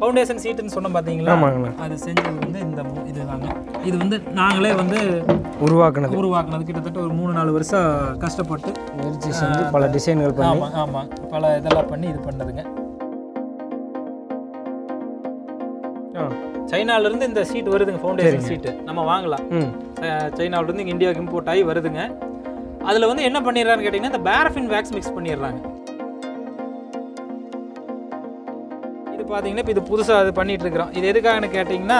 Foundation சீட்டுன்னு சொன்னோம் பார்த்தீங்களா ஆமாங்கண்ணா அது செஞ்சது வந்து இந்த மு- இதுதாங்க இது வந்து நாங்களே வந்து உருவாக்குனது உருவாக்குனது கிட்டத்தட்ட ஒரு மூணு நாலு வருஷம் கஷ்டப்பட்டு முயற்சி செஞ்சு பல டிசைன்கள் பண்ணி ஆமாம் ஆமாம் பல இதெல்லாம் பண்ணி இது பண்ணதுங்க ஆ சைனால இருந்து இந்த சீட் வருதுங்க ஃபவுண்டேஷன் சீட்டு நம்ம வாங்கலாம் ம் அஹ் சைனாவுல இருந்து இங்கே இந்தியாவுக்கு இம்போர்ட் ஆகி வருதுங்க அதில் வந்து என்ன பண்ணிடுறான்னு கேட்டிங்கன்னா இந்த பேரஃபின் வேக்ஸ் மிக்ஸ் பண்ணிடுறாங்க இது பார்த்தீங்கன்னா இப்போ இது புதுசாக இது பண்ணிட்டு இருக்கிறோம் இது எதுக்காகன்னு கேட்டிங்கன்னா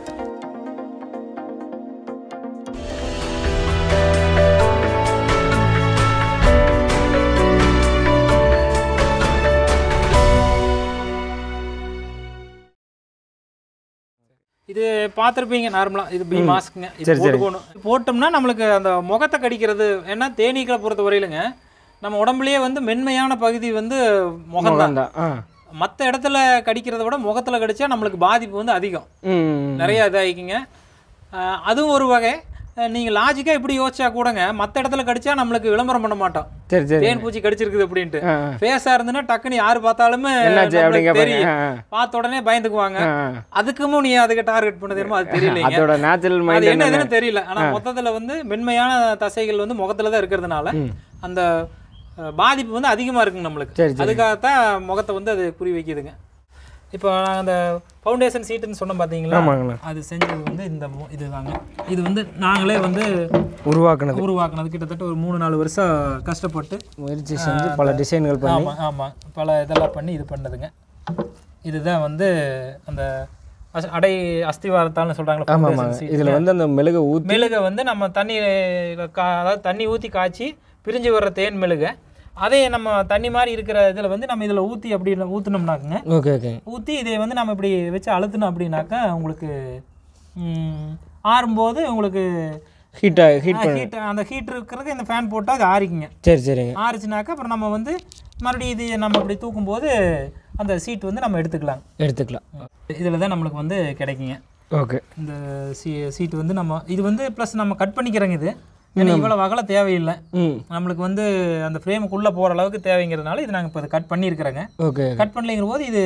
இது பார்த்துருப்பீங்க நார்மலாக இது பி மாஸ்க்குங்க இது சரி, சரி. போட்டுக்கணும் போட்டோம்னா நம்மளுக்கு அந்த முகத்தை கடிக்கிறது ஏன்னா தேனீக்களை பொறுத்த வரையிலுங்க நம்ம உடம்புலயே வந்து மென்மையான பகுதி வந்து முகம் தான் முகம்தான் ஆ மற்ற இடத்துல கடிக்கிறத விட முகத்துல கடிச்சா நம்மளுக்கு பாதிப்பு வந்து அதிகம் ம் நிறைய இதாகிக்குங்க அஹ் அதுவும் ஒரு வகை அஹ் நீங்க லாஜிக்காக இப்படி யோசிச்சா கூடங்க மற்ற இடத்துல கடிச்சா நம்மளுக்கு விளம்பரம் பண்ண மாட்டோம் சரி சரி தேன் பூச்சி கடிச்சிருக்குது அப்படின்ட்டு ஆ ஃபேஸாக இருந்துன்னா டக்குன்னு யார் பார்த்தாலுமே என்னாச்சு நம்மளுக்கு அப்படிங்க தெரியும் பாருங்க பார்த்த உடனே பயந்துக்குவாங்க ஆ ஆ. அதுக்கும் நீ அதுக்கு டார்கெட் பண்ண தெரியுமா அது தெரியலைங்க அதோட நேச்சுரல் அது மைண்ட் என்ன இதுன்னு தெரியல ஆனா மொத்தத்துல வந்து மென்மையான தசைகள் வந்து முகத்துல தான் இருக்கிறதுனால அந்த அஹ், பாதிப்பு வந்து அதிகமா இருக்குங்க நம்மளுக்கு சரி, சரி. அதுக்காகத்தான் முகத்தை வந்து அது குறி வைக்குதுங்க இப்போ நாங்கள் அந்த ஃபவுண்டேஷன் சீட்டுன்னு சொன்னோம் பார்த்தீங்களா ஆமாங்கண்ணா அது செஞ்சது வந்து இந்த மு- இதுதாங்க இது வந்து நாங்களே வந்து உருவாக்குனது உருவாக்குனது கிட்டத்தட்ட ஒரு மூணு நாலு வருஷம் கஷ்டப்பட்டு முயற்சி செஞ்சு பல டிசைன்கள் பண்ணி ஆமாம் ஆமாம் பல இதெல்லாம் பண்ணி இது பண்ணதுங்க இதுதான் வந்து அந்த அஸ்- அடை அஸ்திவாரத்தால்னு சொல்கிறாங்களா ஆமாம் ஆமாம் இதில் வந்து அந்த மெழுகை ஊற்றி மெழுகை வந்து நம்ம தண்ணி கா அதாவது தண்ணி ஊற்றி காய்ச்சி பிரிஞ்சு வர்ற தேன் மெழுகை அதே நம்ம தண்ணி மாதிரி இருக்கிற இதில் வந்து நம்ம இதில் ஊற்றி அப்படி ஊற்றினோம்னாக்குங்க ஓகே ஓகே ஊற்றி இதை வந்து நம்ம இப்படி வச்சு அழுத்தினோம் அப்படின்னாக்கா உங்களுக்கு ம், ஆறும்போது உங்களுக்கு ஹீட்டாக ஹீட் பண்ணி ஹீட் அந்த ஹீட் இருக்கிறது இந்த ஃபேன் போட்டால் அது ஆறிக்குங்க சரி சரிங்க ஆறுச்சுனாக்கா அப்புறம் நம்ம வந்து மறுபடியும் இது நம்ம இப்படி தூக்கும்போது அந்த சீட் வந்து நம்ம எடுத்துக்கலாம் எடுத்துக்கலாம் இதில் தான் நம்மளுக்கு வந்து கிடைக்குங்க ஓகே இந்த சீ சீட் வந்து நம்ம இது வந்து ப்ளஸ் நம்ம கட் பண்ணிக்கிறோங்க இது ஏன்னா இவ்வளோ அகல தேவையில்லை ம் நம்மளுக்கு வந்து அந்த ஃப்ரேமுக்குள்ளே போகிற அளவுக்கு தேவைங்கிறதுனால இது நாங்கள் இப்போ கட் பண்ணியிருக்கிறோங்க ஓகே கட் பண்ணலைங்கிற போது இது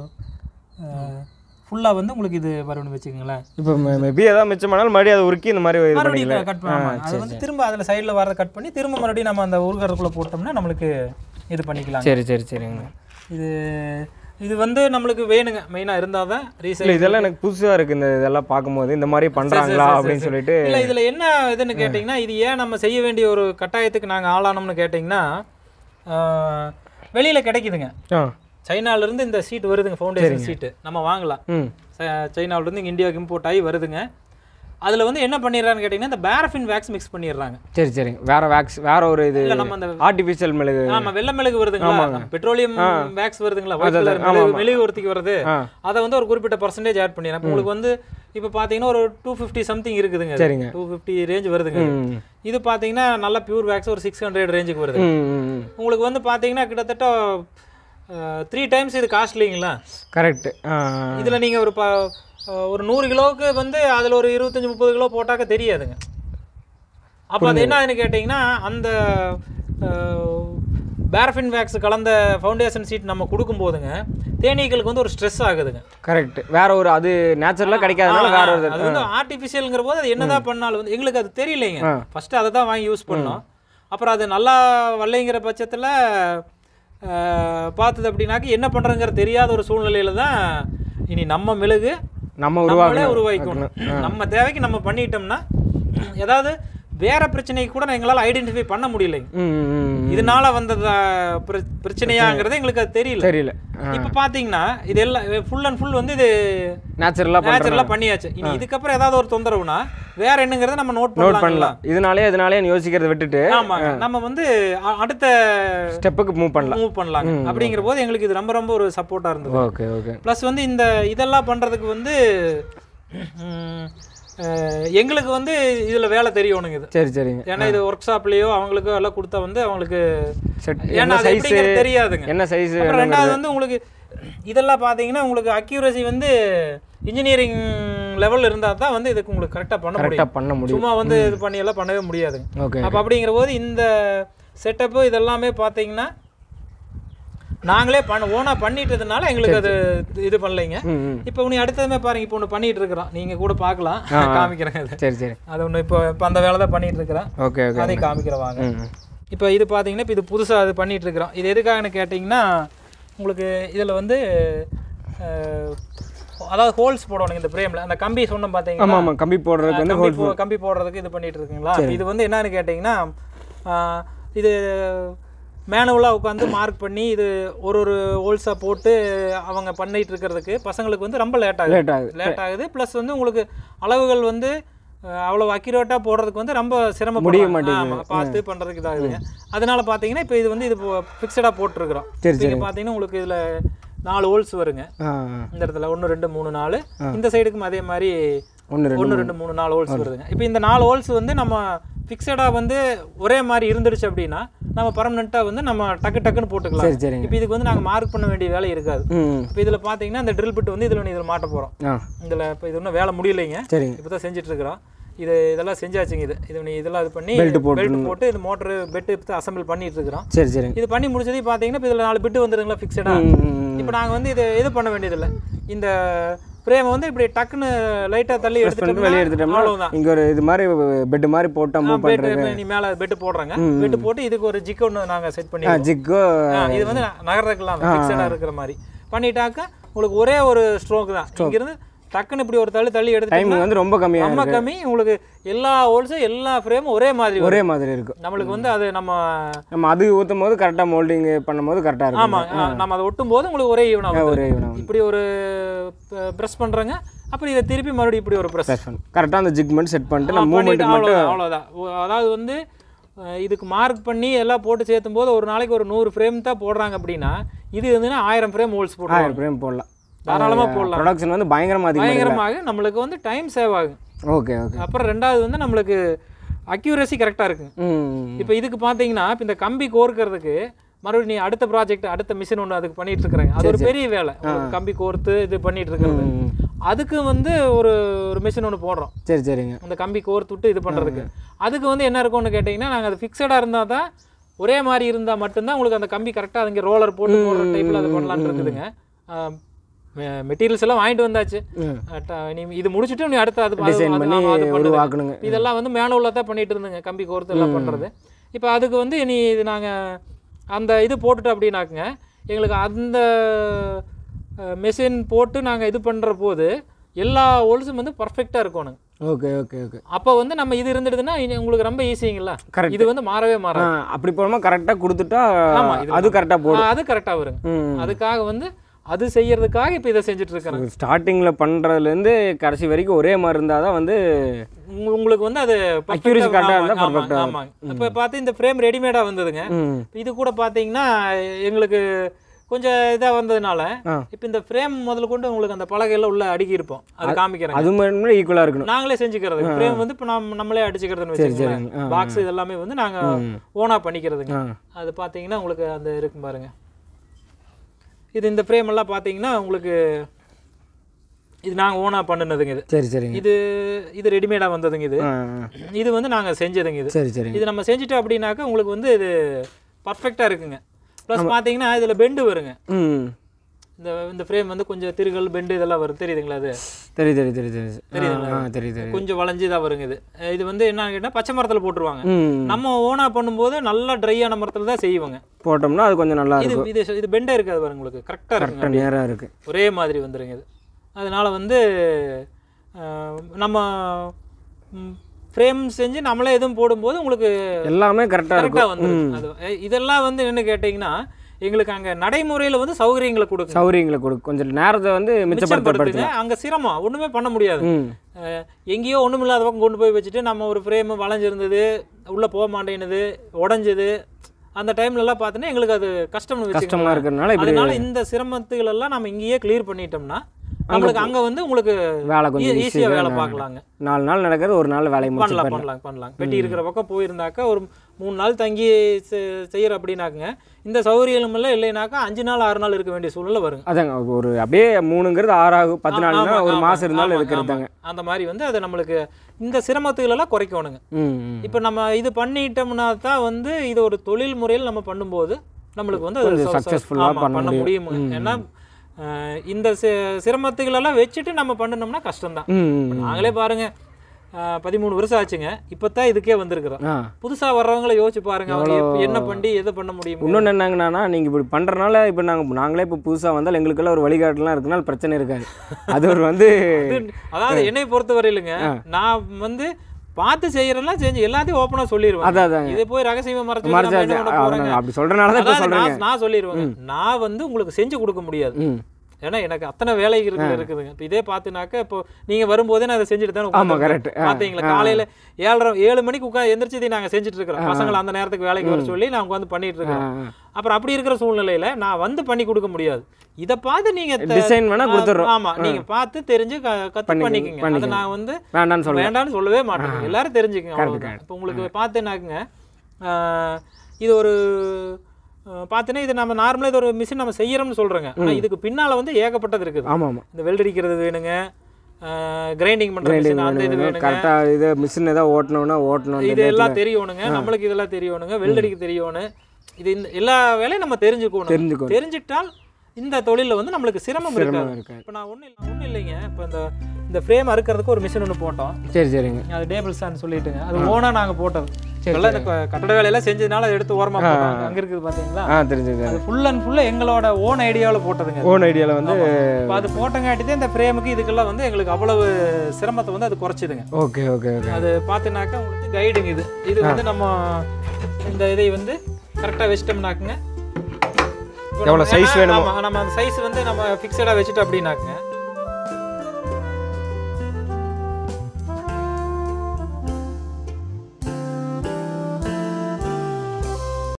ஃபுல்லாக வந்து உங்களுக்கு இது வரும்னு வச்சுக்கோங்களேன் இப்போ மேபி ஏதாவது மிச்சமானாலும் மறுபடியும் அதை உருக்கி இந்த மாதிரி இது பண்ணிக்கலாம் மறுபடியும் கட் பண்ணலாம் அது வந்து திரும்ப அதில் சைடில் வரதை கட் பண்ணி திரும்ப மறுபடியும் நம்ம அந்த உருகிறதுக்குள்ளே போட்டோம்னா நம்மளுக்கு இது பண்ணிக்கலாம் சரி சரி சரிங்க இது இது வந்து நம்மளுக்கு வேணுங்க மெயினாக இருந்தால் தான் இல்லை ரீசைல் இதெல்லாம் எனக்கு புதுசாக இருக்குது இந்த இதெல்லாம் பார்க்கும்போது இந்த மாதிரி பண்ணுறாங்களா அப்படின்னு சொல்லிட்டு இல்லை இதில் என்ன இதுன்னு கேட்டிங்கன்னா இது ஏன் நம்ம செய்ய வேண்டிய ஒரு கட்டாயத்துக்கு நாங்கள் ஆளானோம்னு கேட்டிங்கன்னா வெளியில் கிடைக்குதுங்க ஆ சைனால இருந்து இந்த சீட் வருதுங்க ஃபவுண்டேஷன் சீட்டு நம்ம வாங்கலாம் ம் ச- சைனாவுல இருந்து இங்கே இந்தியாவுக்கு இம்போர்ட் ஆகி வருதுங்க அதில் வந்து என்ன பண்ணிடுறான்னு கேட்டிங்கன்னா இந்த பேரஃபின் வேக்ஸ் மிக்ஸ் பண்ணிடுறாங்க சரி சரிங்க வேற வேக்ஸ் வேற ஒரு இது இல்லை நம்ம அந்த ஆர்டிஃபிஷியல் மெழுகு ஆமா வெள்ளை மெழுகு வருதுங்களா பெட்ரோலியம் வேக்ஸ் வருதுங்களா white color மெழுகு மெழுகு ஒருத்திக்கு வருது ஆ. அதை வந்து ஒரு குறிப்பிட்ட பர்சன்டேஜ் ஆட் பண்ணிடுறேன் இப்போ உங்களுக்கு வந்து இப்போ பார்த்தீங்கன்னா ஒரு டூ ஃபிஃப்டி சம்திங் இருக்குதுங்க சரிங்க. டூ ஃபிஃப்டி ரேஞ்ச் வருதுங்க இது. ம் இது பார்த்தீங்கன்னா நல்ல பியூர் வேக்ஸ் ஒரு சிக்ஸ் ஹண்ட்ரட் ரேஞ்சுக்கு வருது ம், ம் ம் உங்களுக்கு வந்து பார்த்தீங்கன்னா கிட்டத்தட்ட த்ரீ டைம்ஸ் இது காஸ்ட்லிங்களா கரெக்ட் ஆ இதில் நீங்கள் ஒரு ப அஹ், ஒரு நூறு கிலோவுக்கு வந்து அதில் ஒரு இருபத்தஞ்சி முப்பது கிலோ போட்டாக்க தெரியாதுங்க அப்போ அது என்ன ஆகுதுன்னு கேட்டிங்கன்னா அந்த பேரஃபின் வேக்ஸ் கலந்த ஃபவுண்டேஷன் சீட் நம்ம கொடுக்கும்போதுங்க தேனீக்களுக்கு வந்து ஒரு ஸ்ட்ரெஸ் ஆகுதுங்க கரெக்ட் வேற ஒரு அது நேச்சுரலாக கிடைக்காதனால வேற ஒரு அது வந்து ஆர்டிஃபிஷியல்ங்கிற போது அது என்னதான் பண்ணாலும் வந்து எங்களுக்கு அது தெரியலைங்க ஆ. ஃபர்ஸ்ட் அதை தான் வாங்கி யூஸ் பண்ணோம் அப்புறம் அது நல்லா வரலைங்கிற பட்சத்தில் பார்த்தது அப்படின்னாக்க என்ன பண்ணுறங்கிற தெரியாத ஒரு சூழ்நிலையில தான் இனி நம்ம மெழுகு நம்ம நம்மளே உருவாக்கணும் உருவாக்கணும் நம்ம தேவைக்கு நம்ம பண்ணிட்டோம்னா ஏதாவது வேற பிரச்சனைக்கு கூட எங்களால் ஐடென்டிஃபை பண்ண முடியலைங்க ம், ம், ம். இதனால வந்தது பிரச்சனையாங்கிறது எங்களுக்கு அது தெரியல தெரியல இப்போ பார்த்தீங்கன்னா இது எல்லாம் ஃபுல் அண்ட் ஃபுல் வந்து இது நேச்சுரலாக பண்ணுறோம் நேச்சுரலாக பண்ணியாச்சு இனி இதுக்கப்புறம் ஏதாவது ஒரு தொந்தரவுனா வேற என்னங்கிறத நம்ம நோட் நோட் பண்ணலாம் பண்ணலாம் இதனாலே இதனாலே யோசிக்கிறத விட்டுட்டு ஆமாங்க நம்ம வந்து அ- அடுத்த ஸ்டெப்புக்கு மூவ் பண்ணலாம் மூவ் பண்ணலாங்க அப்படிங்கிற போது எங்களுக்கு இது ரொம்ப ரொம்ப ஒரு சப்போர்ட்டாக இருந்தது ஓகே ஓகே ப்ளஸ் வந்து இந்த இதெல்லாம் பண்ணுறதுக்கு வந்து ம், அஹ், எங்களுக்கு வந்து இதில் வேலை தெரியணுங்க இது சரி சரிங்க ஏன்னா இது ஒர்க் ஷாப்லேயோ அவங்களுக்கோ எல்லாம் கொடுத்தா வந்து அவங்களுக்கு செட் ஏன்னா என்ன அது சைஸு எப்படிங்கிறது தெரியாதுங்க என்ன சைஸு அப்புறம் ரெண்டாவது வந்து உங்களுக்கு இதெல்லாம் பார்த்தீங்கன்னா உங்களுக்கு அக்யூரசி வந்து இன்ஜினியரிங் லெவல் இருந்தால் தான் வந்து இதுக்கு உங்களுக்கு கரெக்டாக பண்ண முடியும் கரெக்டாக பண்ண முடியும் சும்மா வந்து இது பண்ணி எல்லாம் பண்ணவே முடியாதுங்க ஓகே அப்போ அப்படிங்கிற போது இந்த செட்டப்பு இதெல்லாமே பார்த்தீங்கன்னா நாங்களே பண்ண ஓனா பண்ணிட்டதுனால எங்களுக்கு அது இது பண்ணலைங்க ம் ம் இப்போ நீ அடுத்ததுமே பாருங்க இப்போ ஒன்று பண்ணிட்டு இருக்கிறோம் நீங்க கூட பார்க்கலாம் காமிக்கிறேன் அது சரி சரி அது ஒன்று இப்போ இப்போ அந்த வேலை தான் பண்ணிட்டு இருக்கிறேன் ஓகே ஓகே அதையும் காமிக்கிறேன் வாங்க ம் ம். இப்போ இது பார்த்தீங்கன்னா இப்போ இது புதுசாக அது பண்ணிட்டு இருக்கிறோம் இது எதுக்காகன்னு கேட்டிங்கன்னா உங்களுக்கு இதில் வந்து அஹ், அதாவது ஹோல்ஸ் போடணும் இந்த ஃப்ரேமில் அந்த கம்பி சொன்னோம் பார்த்தீங்கன்னா ஆமாம் ஆமாம் கம்பி போடுறதுக்கு வந்து கம்பி போ- கம்பி போடுறதுக்கு இது பண்ணிட்டு இருக்குங்களா இது வந்து என்னன்னு கேட்டிங்கன்னா ஆஹ், இது மேனுவலாக உட்காந்து மார்க் பண்ணி இது ஒரு ஒரு ஹோல்ஸாக போட்டு அவங்க பண்ணிட்டு இருக்கிறதுக்கு பசங்களுக்கு வந்து ரொம்ப லேட் ஆகுது லேட் ஆகுது லேட் ஆகுது ப்ளஸ் வந்து உங்களுக்கு அளவுகள் வந்து அஹ், அவ்வளோ அக்யூரேட்டாக போடுறதுக்கு வந்து ரொம்ப முடிய சிரமப்படுறாங்க மாட்டேங்குது. ஆமாம் பார்த்து பண்ணுறதுக்கு இதாகுதுங்க அதனால பார்த்தீங்கன்னா இப்போ இது வந்து இது ஃபிக்ஸடாக போட்டிருக்கிறோம் சரி இப்போ இங்க பார்த்தீங்கன்னா உங்களுக்கு இதில் நாலு ஹோல்ஸ் வருங்க ஆ இந்த இடத்துல ஒன்று ரெண்டு மூணு நாலு இந்த சைடுக்கும் அதே மாதிரி ஒன்று ரெண்டு ஒன்று ரெண்டு மூணு நாலு ஹோல்ஸ் வருதுங்க இப்போ இந்த நாலு ஹோல்ஸ் வந்து நம்ம ஃபிக்ஸடாக வந்து ஒரே மாதிரி இருந்துருச்சு அப்படின்னா நம்ம பர்மனெண்ட்டாக வந்து நம்ம டக்கு டக்குன்னு போட்டுக்கலாம் சரி சரிங்க இப்போ இதுக்கு வந்து நாங்கள் மார்க் பண்ண வேண்டிய வேலை இருக்காது ம் இப்போ இதில் பார்த்தீங்கன்னா இந்த ட்ரில் பிட் வந்து இதில் இதில் மாட்ட போகிறோம் ஆ இதில் இப்போ இது ஒன்றும் வேலை முடியலைங்க சரிங்க இப்போ தான் செஞ்சுட்டு இருக்கிறோம் இது இதெல்லாம் செஞ்சாச்சுங்க இது இது நீ இதெல்லாம் இது பண்ணி Belt போட்டு பெல்ட் போட்டு இது மோட்டரு பெட்டு அசம்பிள் பண்ணிட்டு இருக்கிறோம் சரி சரிங்க இது பண்ணி முடிச்சது பார்த்தீங்கன்னா இப்போ இதில் நாலு பிட்டு வந்துருங்களா ஃபிக்ஸடாக ம், ம், ம். இப்போ நாங்கள் வந்து இது இது பண்ண வேண்டியதில்லை இந்த ஃப்ரேமை வந்து இப்படி டக்குன்னு லைட்டாக தள்ளி பண்ணிட்டு வெளியே எடுத்துட்டு எடுத்துட்டோம்னா அவ்வளவுதான் இங்கே ஒரு இது மாதிரி பெட் மாதிரி போட்டால் மூவ் பண்ணுறது பெட்டு நீ மேலே பெட்டு போடுறாங்க பெட்டு போட்டு இதுக்கு ஒரு ஜிக் ஒன்று நாங்கள் செட் பண்ணி ஜிக்கோ இது வந்து நகர்றதுக்கெல்லாம் ஃபிக்ஸடாக இருக்கிற மாதிரி பண்ணிட்டாக்க உங்களுக்கு ஒரே ஒரு ஸ்ட்ரோக் தான் இங்கிருந்து டக்குன்னு இப்படி ஒரு தள்ளி தள்ளி எடுத்து டைமிங் வந்து ரொம்ப கம்மியாக ரொம்ப கம்மி உங்களுக்கு எல்லா ஹோல்ஸும் எல்லா ஃப்ரேமும் ஒரே மாதிரி வரும் ஒரே மாதிரி இருக்கும் நம்மளுக்கு வந்து அது நம்ம நம்ம அது ஊற்றும் போது கரெக்டாக மோல்டிங் பண்ணும்போது கரெக்டாக இருக்கும் ஆமாம் நம்ம அதை ஒட்டும் போது உங்களுக்கு ஒரே ஈவனாக ஒரே இவனம் இப்படி ஒரு ப்ரெஸ் பண்ணுறேங்க அப்புறம் இதை திருப்பி மறுபடியும் இப்படி ஒரு ப்ரெஸ் கரெக்டாக அந்த ஜிக் மட்டும் செட் பண்ணிட்டு நம்ம மூவ்மெண்ட் பண்ணிட்டு அவ்வளோதான் அவ்வளோதான் ஒ- அதாவது வந்து அஹ், இதுக்கு மார்க் பண்ணி எல்லாம் போட்டு சேர்த்தும் போது ஒரு நாளைக்கு ஒரு நூறு ஃப்ரேம் தான் போடுறாங்க அப்படின்னா இது வந்துன்னா ஆயிரம் ஃப்ரேம் ஹோல்ஸ் போடுறாங்க ஆயிரம் ஃப்ரேம் போடலாம் தாராளமா போடலாம் ப்ரொடக்ஷன் வந்து பயங்கரமாக அதிகம் பயங்கரமாக நம்மளுக்கு வந்து டைம் சேவ் ஆகும் ஓகே ஓகே அப்புறம் ரெண்டாவது வந்து நம்மளுக்கு அக்யூரசி கரெக்டாக இருக்குங்க ம் இப்போ இதுக்கு பார்த்தீங்கன்னா இப்போ இந்த கம்பி கோர்க்கறதுக்கு மறுபடியும் நீ அடுத்த ப்ராஜெக்ட் அடுத்த மிஷின் ஒன்று அதுக்கு பண்ணிட்டு இருக்கிறாங்க அது ஒரு பெரிய வேலை உங்களுக்கு கம்பி கோர்த்து இது பண்ணிட்டு இருக்கிறது ம். அதுக்கு வந்து ஒரு ஒரு மிஷின் ஒன்று போடுறோம் சரி சரிங்க அந்த கம்பி கோர்த்து விட்டு இது பண்ணுறதுக்கு அதுக்கு வந்து என்ன இருக்கும்னு கேட்டிங்கன்னா நாங்கள் அது ஃபிக்ஸடாக இருந்தால் தான் ஒரே மாதிரி இருந்தால் மட்டும்தான் உங்களுக்கு அந்த கம்பி கரெக்டாக அதுங்க ரோலர் போட்டு போடுற டைப்பில் அது பண்ணலான்னு இருக்குதுங்க மெட்டீரியல்ஸ் எல்லாம் வாங்கிட்டு வந்தாச்சு ம். அஹ் ட- நீ இது முடிச்சுட்டு நீ அடுத்த அது அது- டிசைன் அது- பண்ணி ஆமா, அது பண்ணுது. உருவாக்கணுங்க இதெல்லாம் வந்து மேனுவலாக தான் பண்ணிட்டு இருந்தேங்க கம்பி கோர்த்து எல்லாம் பண்ணுறது இப்போ அதுக்கு வந்து நீ இது நாங்கள் அந்த இது போட்டுட்டு அப்படின்னாக்குங்க எங்களுக்கு அந்த மெஷின் போட்டு நாங்கள் இது பண்ணுற போது எல்லா ஹோல்ஸும் வந்து பர்ஃபெக்டாக இருக்கணும் ஓகே ஓகே ஓகே அப்போ வந்து நம்ம இது இருந்துடுதுன்னா இனி உங்களுக்கு ரொம்ப ஈஸிங்களா Correct. இது வந்து மாறவே ஆ மாறாது அப்படி போகாமல் கரெக்டாக கொடுத்துட்டா ஆமா, இது அது கரெக்டாக போடும் ஆ, அது கரெக்டாக வருங்க ம் அதுக்காக வந்து அது செய்யறதுக்காக இப்போ இதை செஞ்சுட்டு இருக்கிறேன் ஸ்டார்டிங்கில் பண்ணுறதுலேருந்து கடைசி வரைக்கும் ஒரே மாதிரி இருந்தால் தான் வந்து உங்க- உங்களுக்கு வந்து அது Accuracy perfect-ஆ- correct ஆ ஆமா, இருந்தா ஆமா, perfect ஆ ஆமாங்க இப்போ பார்த்து இந்த ஃப்ரேம் ரெடிமேடாக வந்ததுங்க ம் இது கூட பார்த்தீங்கன்னா எங்களுக்கு கொஞ்சம் இதாக வந்ததுனால ஆ. இப்போ இந்த ஃப்ரேம் முதல்ல கொண்டு உங்களுக்கு அந்த பலகையெல்லாம் உள்ள அடுக்கி இருப்போம் அது காமிக்கிறேன் அது மாதிரி ஈக்குவலாக இருக்கணும் நாங்களே செஞ்சுக்கிறது ஃப்ரேம் வந்து இப்போ நம்ம நம்மளே அடிச்சுக்கிறதுன்னு வச்சுக்கோங்களேன் சரிங்க. ஆ, பாக்ஸ் இதெல்லாமே வந்து நாங்கள் ஓனாக பண்ணிக்கிறதுங்க ஆ அது பார்த்தீங்கன்னா உங்களுக்கு அந்த இருக்கும் பாருங்க இது இந்த ஃப்ரேம் எல்லாம் பார்த்தீங்கன்னா உங்களுக்கு இது நாங்கள் ஓனாக பண்ணினதுங்க இது சரி சரிங்க இது இது ரெடிமேடாக வந்ததுங்க இது ஆ இது வந்து நாங்கள் செஞ்சதுங்க இது சரி சரிங்க இது நம்ம செஞ்சுட்டோம் அப்படின்னாக்கா உங்களுக்கு வந்து இது பர்ஃபெக்டாக இருக்குங்க ப்ளஸ் பார்த்தீங்கன்னா இதில் பெண்டு வருங்க ம் இந்த இந்த ஃப்ரேம் வந்து கொஞ்சம் திருகல் பெண்டு இதெல்லாம் வரும் தெரியுதுங்களா அது தெரியுது தெரியுது தெரியுது தெரியுது தெரியுதுங்களா? ஆ தெரியுது தெரியுது கொஞ்சம் வளைஞ்சு தான் வருங்க இது அஹ் இது வந்து என்னன்னு கேட்டால் பச்சை மரத்தில் போட்டுருவாங்க ம் நம்ம ஓனாக பண்ணும்போது நல்லா ட்ரையான மரத்தில் தான் செய்வாங்க போட்டோம்னா அது கொஞ்சம் நல்லா இது இருக்கும் இது இது பெண்டே இருக்காது பாருங்க உங்களுக்கு கரெக்டாக இருக்குங்க கரெக்டாக நேராக இருக்குது ஒரே மாதிரி வந்துருங்க இது அதனால வந்து அஹ், நம்ம ஃப்ரேம் செஞ்சு நம்மளே எதுவும் போடும்போது உங்களுக்கு எல்லாமே கரெக்டாக கரெக்டாக இருக்கும் வந்துடும் அது அஹ், இதெல்லாம் வந்து என்ன கேட்டிங்கன்னா எங்களுக்கு அங்கே நடைமுறையில் வந்து சௌகரியங்களை கொடுக்கும் சௌரியங்களை கொடு கொஞ்சம் நேரத்தை வந்து மிச்சப்படுத்தப்படுத்து மிச்சப்படுத்துங்க அங்கே சிரமம் ஒன்றுமே பண்ண முடியாது ம் அஹ், எங்கேயோ ஒன்றும் இல்லாத பக்கம் கொண்டு போய் வச்சுட்டு நம்ம ஒரு ஃப்ரேம் வளைஞ்சிருந்தது உள்ளே போக மாட்டேங்குது உடஞ்சது அந்த டைம்லலாம் பார்த்தீங்கன்னா எங்களுக்கு அது கஷ்டம்னு கஷ்டமாக வச்சுக்கோங்களேன் இருக்கிறதுனால இப்படி அதனால இந்த சிரமத்துகள் எல்லாம் நம்ம இங்கேயே கிளியர் பண்ணிட்டோம்னா நம்மளுக்கு அங்கே வந்து உங்களுக்கு வேலை கொஞ்சம் ஈஸியாக வேலை பார்க்கலாங்க நாலு நாள் நடக்கிறது ஒரு நாள் வேலையை முடிச்சு பண்ணலாம் பண்ணலாம் பண்ணலாம் பெட்டி இருக்கிற பக்கம் போயிருந்தாக்கா ஒரு மூணு நாள் தங்கி செ- செய்யற அப்படின்னாக்குங்க இந்த சௌகரியம் எல்லாம் இல்லைனாக்கா அஞ்சு நாள் ஆறு நாள் இருக்க வேண்டிய சூழ்நிலை வருங்க அதாங்க ஒரு அப்படியே மூணுங்கிறது ஆறாகும் பத்து ஆமா, நாள்னா ஒரு ஆமா, மாதம் இருந்தாலும் ஆமா, இருக்கிறது தாங்க ஆமா. அந்த மாதிரி வந்து அது நம்மளுக்கு இந்த சிரமத்துகள் எல்லாம் குறைக்கணுங்க ம் ம் இப்போ நம்ம இது பண்ணிட்டோம்னா தான் வந்து இது ஒரு தொழில் முறையில் நம்ம பண்ணும்போது நம்மளுக்கு வந்து அது கொஞ்சம் ச- ச- successful-ஆ ஆமா, பண்ண பண்ண முடியும் ஏன்னா அஹ், இந்த சி- சிரமத்துகளெல்லாம் வச்சுட்டு நம்ம பண்ணணும்னா கஷ்டம்தான் ம் ம், இப்ப ம். நாங்களே பாருங்க அஹ், பதிமூணு வருஷம் ஆச்சுங்க இப்பதான் இதுக்கே வந்திருக்கிறோம் ஆ புதுசா வர்றவங்கள யோசிச்சு பாருங்க அவங்க எப்ப- என்ன பண்ணி எதை பண்ண முடியும் இன்னொன்று என்னங்கண்ணா நீங்கள் இப்படி பண்ணுறனால இப்போ நாங்கள் நாங்களே இப்போ புதுசாக வந்தால் எங்களுக்கெல்லாம் ஒரு வழிகாட்டலாம் இருக்குனால பிரச்சனை இருக்காது அது ஒரு வந்து அதாவது என்னை பொறுத்த வரையிலுங்க நான் வந்து பார்த்து செய்யறதெல்லாம் செஞ்சு எல்லாத்தையும் ஓப்பனா சொல்லிடுவேன் அதான் அதாங்க இதை போய் ரகசியமா மறைச்சு மறைச்சா நம்ம என்ன பண்ண போறோங்க? அப்படி சொல்கிறனால தான் இப்போ அதாவது சொல்கிறேங்க நான் நான் சொல்லிடுவேன் நான் வந்து உங்களுக்கு செஞ்சு கொடுக்க முடியாது ம் ஏன்னா எனக்கு அத்தனை வேலைகள் இருக்குதுங்க இப்போ இதே பார்த்துனாக்க இப்போ நீங்க வரும்போதே நான் அதை செஞ்சுட்டு தானே ஆமாம் உட்கார்ந்திருக்கேன். கரெக்ட் பாத்தீங்களா காலையில ஏழரை ஏழு மணிக்கு உட்காந்து எந்திரிச்சு இதை நாங்க செஞ்சுட்டு இருக்கிறோம் பசங்களை அந்த நேரத்துக்கு வேலைக்கு வர சொல்லி நான் உட்காந்து பண்ணிட்டு இருக்கேன் அப்புறம் அப்படி இருக்கிற சூழ்நிலையில நான் வந்து பண்ணி கொடுக்க முடியாது இதை பார்த்து நீங்க த- டிசைன் வேணால் கொடுத்துட்றோம் ஆமா நீங்க பார்த்து தெரிஞ்சு க- கத்து பண்ணிக்க- பண்ணிக்கங்க அதை பண்ணிக்கங்க. நான் வந்து வேண்டான்னு சொல்ல வேண்டாம்னு சொல்லவே மாட்டேன் எல்லாரும் தெரிஞ்சுக்கங்க அவ்வளவுதான் இப்போ உங்களுக்கு பார்த்தேனாக்குங்க ஆஹ், இது ஒரு ஆஹ், பார்த்தீங்கன்னா இது நம்ம நார்மலாக இது ஒரு மிஷின் நம்ம செய்யறோம்னு சொல்றோங்க ஆனா இதுக்கு பின்னால வந்து ஏகப்பட்டது இருக்குது ஆமாம் ஆமாம் இந்த வெல்டடிக்கிறது வேணுங்க கிரைண்டிங் பண்ற மிஷின் அந்த இது வேணுங்க கரெக்டாக இது மிஷின் ஏதாவது ஓட்டணும்னா ஓட்டணும் இது எல்லாம் தெரியணுங்க நம்மளுக்கு இதெல்லாம் தெரியணுங்க வெல்டடிக்க தெரியணும் இது இந்த எல்லா வேலையும் நம்ம தெரிஞ்சுக்கணும் தெரிஞ்சுக்கணும் தெரிஞ்சிட்டால் இந்த தொழில்ல வந்து நம்மளுக்கு சிரமம் இருக்காது இருக்காது இப்போ நான் ஒன்றும் ஒன்றும் இல்லைங்க இப்போ இந்த இந்த ஃப்ரேம் அறுக்கிறதுக்கு ஒரு மிஷின் ஒன்று போட்டோம் சரி சரிங்க அது டேபிள் ஸ்டாண்ட் சொல்லிட்டுங்க அது ஓனா நாங்க போட்டது எல்லாம் இந்த க- கட்டட வேலையெல்லாம் செஞ்சதுனால அதை எடுத்து ஓரமா போட்டாங்க அங்க இருக்குது பாத்தீங்களா ஆ தெரிஞ்சது அது ஃபுல் அண்ட் ஃபுல்லா எங்களோட ஓன் ஐடியாவில் போட்டதுங்க ஓன் ஐடியாவில் வந்து இப்போ அது போட்டங்காட்டி தான் இந்த ஃப்ரேமுக்கு இதுக்கெல்லாம் வந்து எங்களுக்கு அவ்வளவு சிரமத்தை வந்து அது குறைச்சிதுங்க ஓகே ஓகே ஓகே அது பார்த்தீங்கன்னாக்கா உங்களுக்கு கைடுங்க இது இது வந்து நம்ம இந்த இதை வந்து கரெக்டாக வச்சிட்டோம்னாக்குங்க இப்போ எவ்வளவு நம்ம size வேணா- வேணுமோ? ஆமா, நம்ம அந்த சைஸ் வந்து நம்ம ஃபிக்ஸடாக வச்சுட்டோம் அப்படின்னாக்குங்க